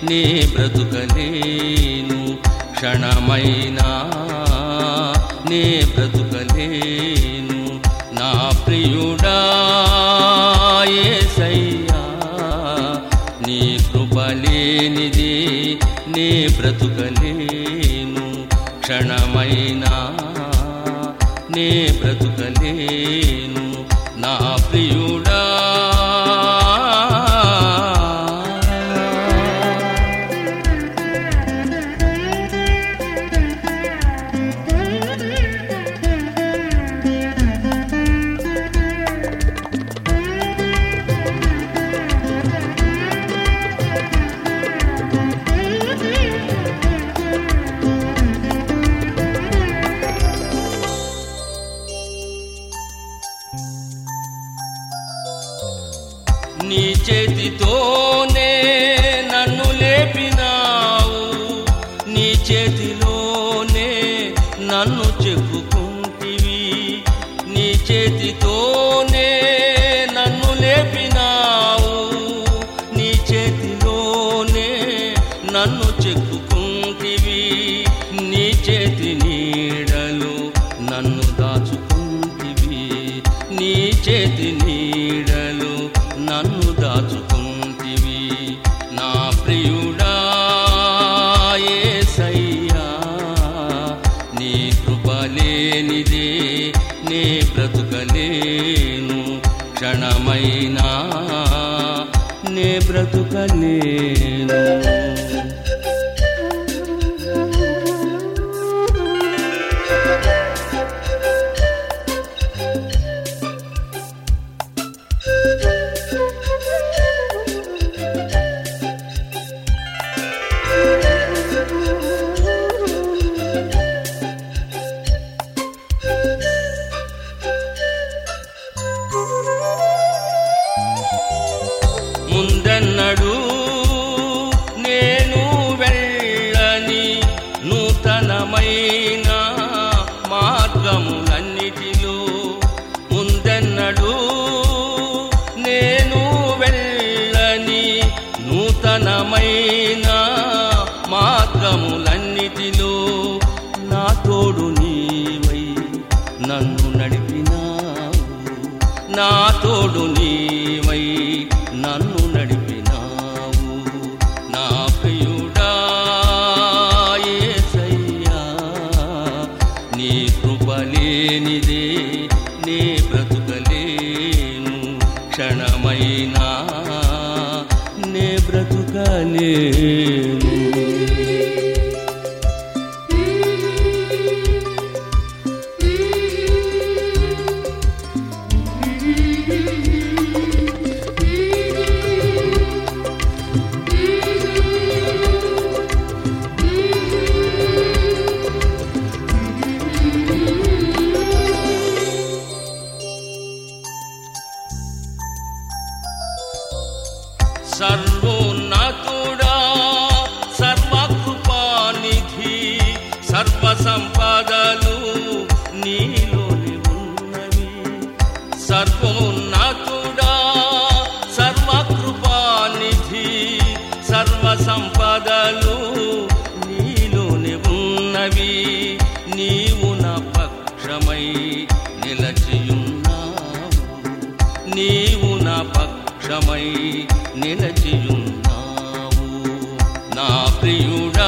నే బ్రతుకలేను క్షణమైనా నే బ్రతుకలేను నా ప్రియుడా యేసయ్యా నీ కృపలేనిదే నే బ్రతుకలేను క్షణమైనా నే బ్రతుకలేను నా ప్రియుడా నీ చేతితోనే నన్ను లేపినావు నీ చేతిలోనే నన్ను చెక్కుకుంటివి నీ చేతితోనే నన్ను లేపినావు నీ చేతిలోనే నన్ను చెక్కుకుంటివి నీ చేతి నీడలో నన్ను దాచుకుంటివి నీ చేతి నీడలో నన్ను దాచుకుంటివి నా ప్రియుడా యేసయ్యా నీ కృపలేనిదే నే బ్రతుకలేను క్షణమైనా నే బ్రతుకలేను ముందన్నడు నేను వెళ్ళని నూతనమైన మార్గములన్నిటిలో ముందన్నడు నేను వెళ్ళని నూతనమైన మార్గములన్నిటిలో నా తోడు నీవై నన్ను నడిపినావు నా తోడు నీవై నన్ను నడిపినావు నా ప్రియుడా యేసయ్యా నీ కృపలేనిదే నే బ్రతుకలేను క్షణమైనా నే బ్రతుకలేను సర్వోన్నతుడా సర్వకృపానిధి సర్వ సంపదలు నీలోని ఉన్నవి సర్వోన్నతుడా సర్వకృపానిధి సర్వ సంపదలు నీలోని ఉన్నవి నీవు నా పక్షమై నిలచియున్నావు నీవు నా పక్షమై నిలచియున్నావు నా ప్రియుడా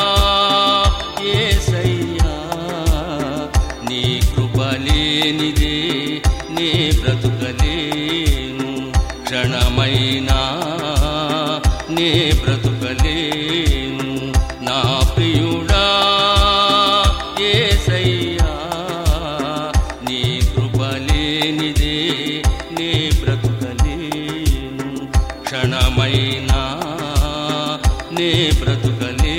యేసయ్యా నీ కృపలేనిదే నే బ్రతుకలేను క్షణమైనా నే బ్రతుకలేను నా ప్రియుడా యేసయ్యా నీ కృపలేనిదే నే బ్రతుకలేను క్షణమైనా నే బ్రతుకలేను